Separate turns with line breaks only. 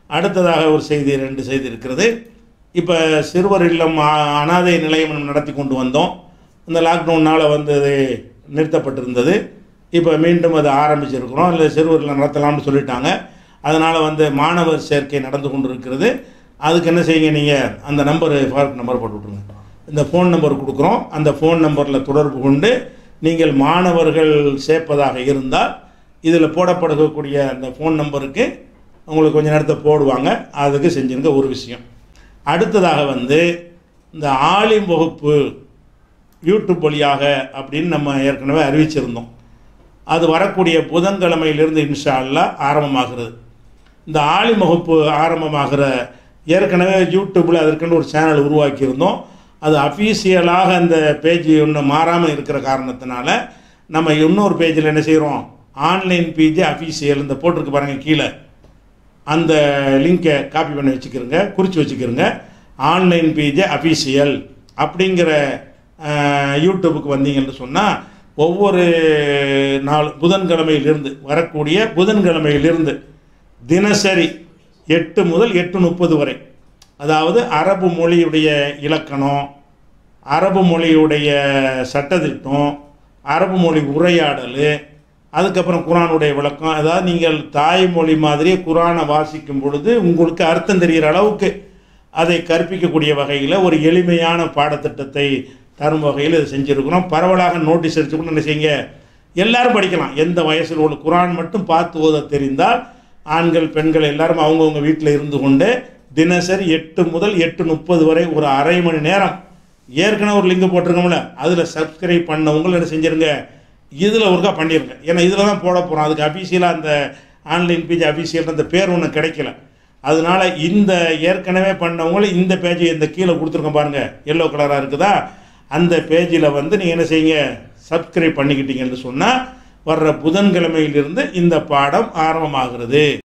அடுத்ததாக ஒரு செய்தி ரெண்டு செய்தி இருக்கிறது இப்போ சிறுவர் இல்லம் அ- அனாதை நிலையம் நம்ம நடத்தி கொண்டு வந்தோம் இந்த லாக்டவுனால் வந்து அது நிறுத்தப்பட்டிருந்தது இப்போ மீண்டும் அது ஆரம்பிச்சிருக்கிறோம் இல்லை சிறுவர் இல்லம் நடத்தலாம்னு சொல்லிட்டாங்க அதனால் வந்து மாணவர் சேர்க்கை நடந்து கொண்டு இருக்கிறது அதுக்கு என்ன செய்யுங்க நீங்கள் அந்த நம்பரு ஃபாரூக் நம்பர் போட்டு விட்ருங்க இந்த ஃபோன் நம்பர் கொடுக்குறோம் அந்த ஃபோன் நம்பரில் தொடர்பு கொண்டு நீங்கள் மாணவர்கள் சேர்ப்பதாக இருந்தால் இதில் போடப்படக்கூடிய அந்த ஃபோன் நம்பருக்கு உங்களுக்கு கொஞ்ச நேரத்தை போடுவாங்க அதுக்கு செஞ்சுருங்க ஒரு விஷயம் அடுத்ததாக வந்து இந்த ஆலிம் வகுப்பு யூடியூப் வழியாக அப்படின்னு நம்ம ஏற்கனவே அறிவிச்சிருந்தோம் அது வரக்கூடிய புதன்கிழமையிலிருந்து இன்ஷா அல்லாஹ் ஆரம்பமாகிறது இந்த ஆலிம் வகுப்பு ஆரம்பமாகிற ஏற்கனவே யூடியூப்பில் அதற்குன்னு ஒரு சேனல் உருவாக்கியிருந்தோம் அது அஃபீஷியலாக அந்த பேஜ் இன்னும் மாறாமல் இருக்கிற காரணத்தினால நம்ம இன்னொரு பேஜில் என்ன செய்கிறோம் ஆன்லைன் பேஜ் அஃபீஷியல் இந்த போட்டிருக்கு பாருங்கள் கீழே அந்த லிங்கை காப்பி பண்ணி வச்சுக்கிறோங்க குறித்து வச்சுக்கிறோங்க ஆன்லைன் பேஜ் அஃபீஷியல் அப்படிங்கிற அஹ், யூடியூபுக்கு வந்தீங்கன்னு சொன்னால் ஒவ்வொரு நாள் புதன்கிழமையிலிருந்து வரக்கூடிய புதன்கிழமையிலிருந்து தினசரி எட்டு முதல் எட்டு முப்பது வரை அதாவது அரபு மொழியுடைய இலக்கணம் அரபு மொழியுடைய சட்டத்திட்டம் அரபு மொழி உரையாடல் அதுக்கப்புறம் குரானுடைய விளக்கம் அதாவது நீங்கள் தாய்மொழி மாதிரியே குரானை வாசிக்கும் பொழுது உங்களுக்கு அர்த்தம் தெரிகிற அளவுக்கு அதை கற்பிக்கக்கூடிய வகையில் ஒரு எளிமையான பாடத்திட்டத்தை தரும் வகையில் இதை செஞ்சுருக்கிறோம் பரவலாக நோட்டீஸ் அடிச்சு கூட என்ன செய்யுங்க எல்லாரும் படிக்கலாம் எந்த வயசில் உள்ள குரான் மட்டும் பார்த்து ஓத தெரிந்தால் ஆண்கள் பெண்கள் எல்லாரும் அவங்கவுங்க வீட்டில் இருந்து கொண்டு தினசரி எட்டு முதல் எட்டு முப்பது வரை ஒரு அரை மணி நேரம் ஏற்கனவே ஒரு லிங்க் போட்டிருக்கோம்ல அதில் சப்ஸ்கிரைப் பண்ணவங்களும் என்ன செஞ்சிருங்க இதில் ஒருக்கா பண்ணிருங்க ஏன்னா இதில் தான் போட போகிறோம் அதுக்கு அஃபீஷியலாக அந்த ஆன்லைன் பேஜ் அஃபீஷியல் அந்த பேர் ஒன்று கிடைக்கல அதனால இந்த ஏற்கனவே பண்ணவங்களும் இந்த பேஜ் இந்த கீழே கொடுத்துருக்கோம் பாருங்க எல்லோ கலராக இருக்குதா அந்த பேஜில் வந்து நீங்கள் என்ன செய்யுங்க சப்ஸ்கிரைப் பண்ணிக்கிட்டீங்கன்னு சொன்னால் வர்ற புதன்கிழமையிலிருந்து இந்த பாடம் ஆரம்பமாகிறது